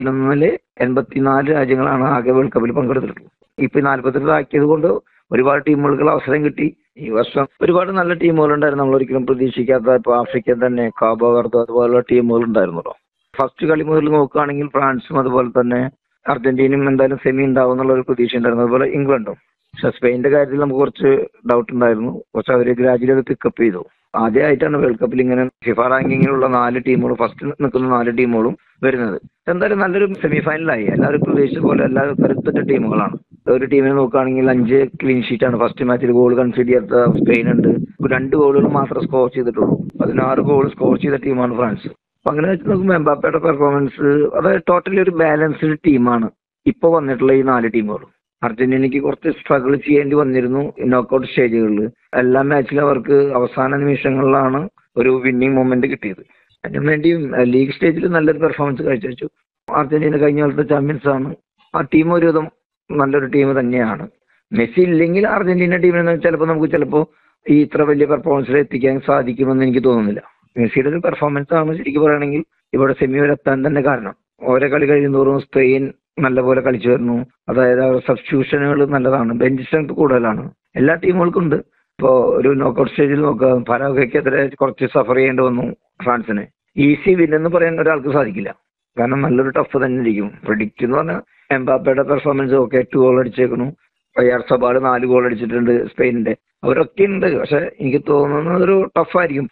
പതിനൊന്നില് എൺപത്തിനാല് രാജ്യങ്ങളാണ് ആകെ വേൾഡ് കപ്പിൽ പങ്കെടുത്തിട്ടുള്ളത് ഇപ്പൊ നാല്പത്തെട്ട് ആക്കിയത് കൊണ്ട് ഒരുപാട് ടീമുകൾക്ക് അവസരം കിട്ടി ഈ വർഷം ഒരുപാട് നല്ല ടീമുകൾ ഉണ്ടായിരുന്നു നമ്മൾ ഒരിക്കലും പ്രതീക്ഷിക്കാത്ത ഇപ്പൊ ആഫ്രിക്ക തന്നെ കാബോ വർദ്ധ അതുപോലുള്ള ടീമുകൾ ഉണ്ടായിരുന്നല്ലോ ഫസ്റ്റ് കളി മുതൽ നോക്കുകയാണെങ്കിൽ ഫ്രാൻസും അതുപോലെ തന്നെ അർജന്റീനയും എന്തായാലും സെമി ഉണ്ടാവും എന്നുള്ള ഒരു പ്രതീക്ഷ ഉണ്ടായിരുന്നു അതുപോലെ ഇംഗ്ലണ്ടും പക്ഷെ സ്പെയിന്റെ കാര്യത്തിൽ നമുക്ക് കുറച്ച് ഡൗട്ട് ഉണ്ടായിരുന്നു പക്ഷെ അവര് ഗ്രാജുവലി അത് പിക്കപ്പ് ചെയ്തു ആദ്യമായിട്ടാണ് വേൾഡ് കപ്പിൽ ഇങ്ങനെ ഫിഫ റാങ്കിങ്ങിലുള്ള നാല് ടീമുകളും ഫസ്റ്റ് നിൽക്കുന്ന നാല് ടീമുകളും വരുന്നത് എന്തായാലും നല്ലൊരു സെമി ഫൈനലായി എല്ലാവരും പ്രതീക്ഷിച്ച പോലെ എല്ലാ കരുത്തുറ്റ ടീമുകളാണ് ഒരു ടീമിനെ നോക്കുകയാണെങ്കിൽ അഞ്ച് ക്ലീൻ ഷീറ്റ് ആണ് ഫസ്റ്റ് മാച്ചിൽ ഗോൾ കൺസീഡ് ചെയ്യാത്ത സ്പെയിൻ ഉണ്ട് രണ്ട് ഗോളുകൾ മാത്രമേ സ്കോർ ചെയ്തിട്ടുള്ളൂ പതിനാറ് ഗോൾ സ്കോർ ചെയ്ത ടീമാണ് ഫ്രാൻസ് അപ്പൊ അങ്ങനെ വെച്ച് നോക്കുമ്പോൾ എംബാപ്പയുടെ പെർഫോമൻസ് അത് ടോട്ടലി ഒരു ബാലൻസ്ഡ് ടീമാണ് ഇപ്പൊ വന്നിട്ടുള്ള ഈ നാല് ടീമുകളും അർജന്റീനയ്ക്ക് കുറച്ച് സ്ട്രഗിൾ ചെയ്യേണ്ടി വന്നിരുന്നു നോക്കൌട്ട് സ്റ്റേജുകളിൽ എല്ലാ മാച്ചിലും അവർക്ക് അവസാന നിമിഷങ്ങളിലാണ് ഒരു വിന്നിംഗ് മൊമെന്റ് കിട്ടിയത് അതിനു വേണ്ടിയും ലീഗ് സ്റ്റേജിൽ നല്ലൊരു പെർഫോമൻസ് കാഴ്ചവെച്ചു അർജന്റീന കഴിഞ്ഞ കാലത്തെ ചാമ്പ്യൻസ് ആണ് ആ ടീം ഒരുവിധം നല്ലൊരു ടീം തന്നെയാണ് മെസ്സി ഇല്ലെങ്കിൽ അർജന്റീന ടീമിന് ചിലപ്പോൾ നമുക്ക് ചിലപ്പോൾ ഈ ഇത്ര വലിയ പെർഫോമൻസിൽ എത്തിക്കാൻ സാധിക്കുമെന്ന് എനിക്ക് തോന്നുന്നില്ല മെസ്സിയുടെ ഒരു പെർഫോമൻസ് ആണ് ശരിക്കും പറയുകയാണെങ്കിൽ ഇവിടെ സെമി വരെ എത്താൻ തന്നെ കാരണം ഓരോ കളി കഴിയുന്നതോറും സ്പെയിൻ നല്ലപോലെ കളിച്ചു വരുന്നു അതായത് അവരുടെ സബ്സ്റ്റിറ്റ്യൂഷനുകൾ നല്ലതാണ് ബെഞ്ച് സ്ട്രെങ്ത് കൂടുതലാണ് എല്ലാ ടീമുകൾക്കും ഉണ്ട് ഇപ്പോൾ ഒരു നോക്കൌട്ട് സ്റ്റേജിൽ നോക്കുക പരാഗയ്ക്കെതിരെ കുറച്ച് സഫർ ചെയ്യേണ്ടി വന്നു ഫ്രാൻസിന് ഈസി വിൻ എന്ന് പറയാൻ ഒരാൾക്ക് സാധിക്കില്ല കാരണം നല്ലൊരു ടഫ് തന്നെ ഇരിക്കും പ്രിഡിക്റ്റ് എന്ന് പറഞ്ഞാൽ എംബാപ്പയുടെ പെർഫോമൻസ് ഒക്കെ എട്ട് ഗോൾ അടിച്ചേക്കുന്നു അയ്യാർ സബാൾ നാല് ഗോൾ അടിച്ചിട്ടുണ്ട് സ്പെയിനിന്റെ അവരൊക്കെ ഉണ്ട് പക്ഷെ എനിക്ക് തോന്നുന്നത് ഒരു ടഫായിരിക്കും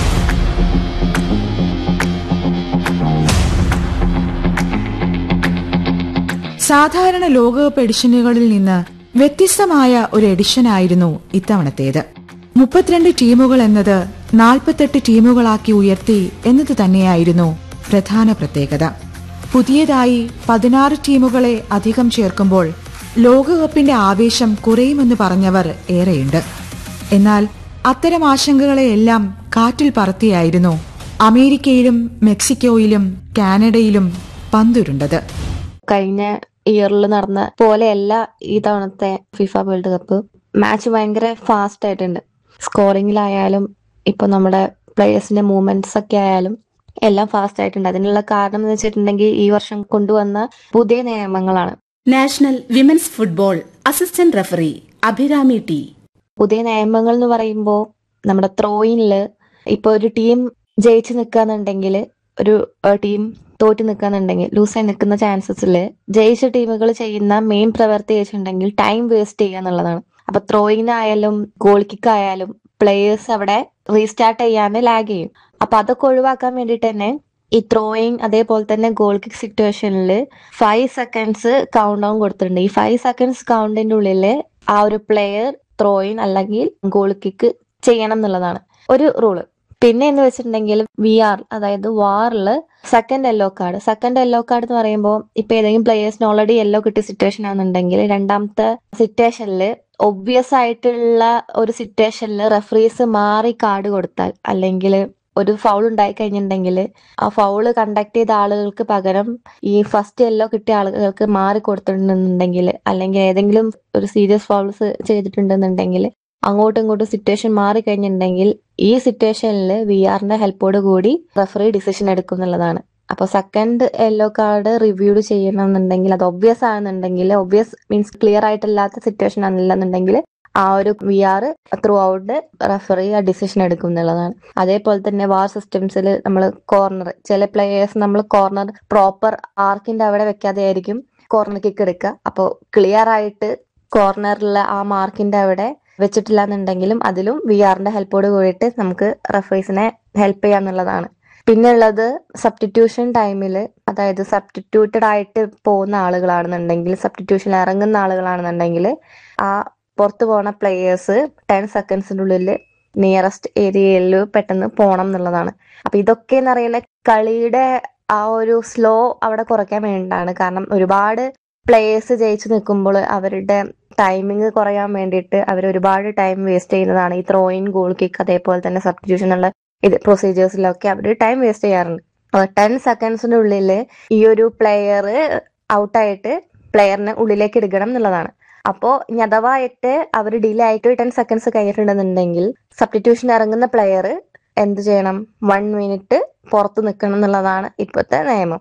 സാധാരണ ലോകകപ്പ് എഡിഷനുകളിൽ നിന്ന് വ്യത്യസ്തമായ ഒരു എഡിഷനായിരുന്നു ഇത്തവണത്തേത് മുപ്പത്തിരണ്ട് ടീമുകൾ എന്നത് നാൽപ്പത്തെട്ട് ടീമുകളാക്കി ഉയർത്തി എന്നത് തന്നെയായിരുന്നു പ്രധാന പ്രത്യേകത പുതിയതായി പതിനാറ് ടീമുകളെ അധികം ചേർക്കുമ്പോൾ ലോകകപ്പിന്റെ ആവേശം കുറയുമെന്ന് പറഞ്ഞവർ ഏറെയുണ്ട് എന്നാൽ അത്തരം ആശങ്കകളെയെല്ലാം കാറ്റിൽ പറത്തിയായിരുന്നു അമേരിക്കയിലും മെക്സിക്കോയിലും കാനഡയിലും പന്തുരുണ്ടത് കഴിഞ്ഞ ഇയറിൽ നടന്ന പോലെയല്ല ഈ തവണത്തെ ഫിഫ വേൾഡ് കപ്പ് മാച്ച് ഭയങ്കര ഫാസ്റ്റ് ആയിട്ടുണ്ട് സ്കോറിങ്ങിലായാലും ഇപ്പൊ നമ്മുടെ പ്ലേയേഴ്സിന്റെ മൂവ്മെന്റ്സ് ഒക്കെ ആയാലും എല്ലാം ഫാസ്റ്റ് ആയിട്ടുണ്ട് അതിനുള്ള കാരണം എന്ന് വെച്ചിട്ടുണ്ടെങ്കിൽ ഈ വർഷം കൊണ്ടുവന്ന പുതിയ നിയമങ്ങളാണ് national women's football assistant referee Abhirami T പുതിയ നിയമങ്ങൾ എന്ന് പറയുമ്പോൾ നമ്മുടെ ത്രോയിനില് ഇപ്പൊ ഒരു ടീം ജയിച്ചു നിൽക്കാന്നുണ്ടെങ്കിൽ ഒരു ടീം തോറ്റ് നിൽക്കാന്നുണ്ടെങ്കിൽ ലൂസായി നിൽക്കുന്ന ചാൻസസിൽ ജയിച്ച ടീമുകൾ ചെയ്യുന്ന മെയിൻ പ്രവൃത്തി വെച്ചിട്ടുണ്ടെങ്കിൽ ടൈം വേസ്റ്റ് ചെയ്യുക എന്നുള്ളതാണ് അപ്പൊ ത്രോയിനായാലും ഗോൾ കിക്ക് ആയാലും പ്ലേയേഴ്സ് അവിടെ റീസ്റ്റാർട്ട് ചെയ്യാൻ ലാഗ് ചെയ്യും അപ്പൊ അതൊക്കെ ഒഴിവാക്കാൻ വേണ്ടിയിട്ട് തന്നെ ഈ ത്രോയിങ് അതേപോലെ തന്നെ ഗോൾ കിക്ക് സിറ്റുവേഷനിൽ ഫൈവ് സെക്കൻഡ്സ് കൗണ്ട് ഡൗൺ കൊടുത്തിട്ടുണ്ട് ഈ ഫൈവ് സെക്കൻഡ്സ് കൗണ്ടിന്റെ ഉള്ളിൽ ആ ഒരു പ്ലെയർ ത്രോയിൻ അല്ലെങ്കിൽ ഗോൾ കിക്ക് ചെയ്യണം എന്നുള്ളതാണ് ഒരു റൂള് പിന്നെ എന്ന് വെച്ചിട്ടുണ്ടെങ്കിൽ വി ആർ അതായത് വാറിൽ second yellow card second yellow card എന്ന് പറയുമ്പോൾ ഇപ്പൊ ഏതെങ്കിലും പ്ലേയേഴ്സിന് ഓൾറെഡി യെല്ലോ കിട്ടിയ സിറ്റുവേഷൻ ആണെന്നുണ്ടെങ്കിൽ രണ്ടാമത്തെ സിറ്റുവേഷനിൽ ഒബ്വിയസ് ആയിട്ടുള്ള ഒരു സിറ്റുവേഷനിൽ റെഫറീസ് മാറി കാർഡ് കൊടുത്താൽ അല്ലെങ്കിൽ ഒരു ഫൗൾ ഉണ്ടായി കഴിഞ്ഞിട്ടുണ്ടെങ്കിൽ ആ ഫൗള് കണ്ടക്ട് ചെയ്ത ആളുകൾക്ക് പകരം ഈ ഫസ്റ്റ് യെല്ലോ കിട്ടിയ ആളുകൾക്ക് മാറി കൊടുത്തിട്ടുണ്ടെന്നുണ്ടെങ്കിൽ അല്ലെങ്കിൽ ഏതെങ്കിലും ഒരു സീരിയസ് ഫൗൾസ് ചെയ്തിട്ടുണ്ടെന്നുണ്ടെങ്കിൽ അങ്ങോട്ടും ഇങ്ങോട്ടും സിറ്റുവേഷൻ മാറി കഴിഞ്ഞിട്ടുണ്ടെങ്കിൽ ഈ സിറ്റുവേഷനിൽ വി ആറിന്റെ ഹെൽപ്പോട് കൂടി റെഫറി ഡിസിഷൻ എടുക്കും എന്നുള്ളതാണ് അപ്പൊ സെക്കൻഡ് യെല്ലോ കാർഡ് റിവ്യൂഡ് ചെയ്യണമെന്നുണ്ടെങ്കിൽ അത് ഒബ്വിയസ് ആണെന്നുണ്ടെങ്കിൽ ഒബ്വിയസ് മീൻസ് ക്ലിയർ ആയിട്ടില്ലാത്ത സിറ്റുവേഷൻ ആണെന്നുണ്ടെങ്കിൽ ആ ഒരു V R throughout referee ആ ഡിസിഷൻ എടുക്കും എന്നുള്ളതാണ് അതേപോലെ തന്നെ വാർ സിസ്റ്റംസിൽ നമ്മൾ കോർണർ ചില പ്ലേയേഴ്സ് നമ്മൾ കോർണർ പ്രോപ്പർ ആർക്കിന്റെ അവിടെ വെക്കാതെ ആയിരിക്കും കോർണർ കിക്ക് എടുക്കുക അപ്പോൾ ക്ലിയർ ആയിട്ട് കോർണറിൽ ആ മാർക്കിന്റെ അവിടെ വെച്ചിട്ടില്ല എന്നുണ്ടെങ്കിലും അതിലും വി ആറിന്റെ ഹെൽപ്പോട് കൂടിയിട്ട് നമുക്ക് റെഫറീസിനെ ഹെൽപ്പ് ചെയ്യാന്നുള്ളതാണ് പിന്നെ ഉള്ളത് സബ്സ്റ്റിറ്റ്യൂഷൻ ടൈമിൽ അതായത് സബ്സ്റ്റിറ്റ്യൂട്ടഡ് ആയിട്ട് പോകുന്ന ആളുകളാണെന്നുണ്ടെങ്കിൽ സബ്സ്റ്റിറ്റ്യൂഷൻ ഇറങ്ങുന്ന ആളുകളാണെന്നുണ്ടെങ്കിൽ ആ പുറത്തു പോണ പ്ലേയേഴ്സ് ടെൻ സെക്കൻഡ്സിന്റെ ഉള്ളിൽ നിയറസ്റ്റ് ഏരിയയിൽ പെട്ടെന്ന് പോകണം എന്നുള്ളതാണ് അപ്പൊ ഇതൊക്കെ എന്ന് പറയുന്ന കളിയുടെ ആ ഒരു സ്ലോ അവിടെ കുറയ്ക്കാൻ വേണ്ടിയിട്ടാണ് കാരണം ഒരുപാട് പ്ലേയേഴ്സ് ജയിച്ചു നിൽക്കുമ്പോൾ അവരുടെ ടൈമിങ് കുറയാൻ വേണ്ടിയിട്ട് അവർ ഒരുപാട് ടൈം വേസ്റ്റ് ചെയ്യുന്നതാണ് ഈ ത്രോയിൻ ഗോൾ കിക്ക് അതേപോലെ തന്നെ സബ്സ്റ്റിറ്റ്യൂഷൻ ഉള്ള ഇത് പ്രൊസീജിയേഴ്സിലൊക്കെ അവർ ടൈം വേസ്റ്റ് ചെയ്യാറുണ്ട് ടെൻ സെക്കൻഡ്സിന്റെ ഉള്ളിൽ ഈ ഒരു പ്ലെയർ ഔട്ടായിട്ട് പ്ലെയറിനെ ഉള്ളിലേക്ക് എടുക്കണം എന്നുള്ളതാണ് അപ്പോ ഇനി അഥവായിട്ട് അവർ ഡിലേ ആയിട്ട് ടെൻ സെക്കൻഡ്സ് കഴിഞ്ഞിട്ടുണ്ടെന്നുണ്ടെങ്കിൽ സബ്സ്റ്റിറ്റ്യൂഷൻ ഇറങ്ങുന്ന പ്ലെയർ എന്ത് ചെയ്യണം വൺ മിനിറ്റ് പുറത്ത് നിൽക്കണം എന്നുള്ളതാണ് ഇപ്പോഴത്തെ നിയമം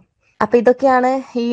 അപ്പൊ ഇതൊക്കെയാണ് ഈ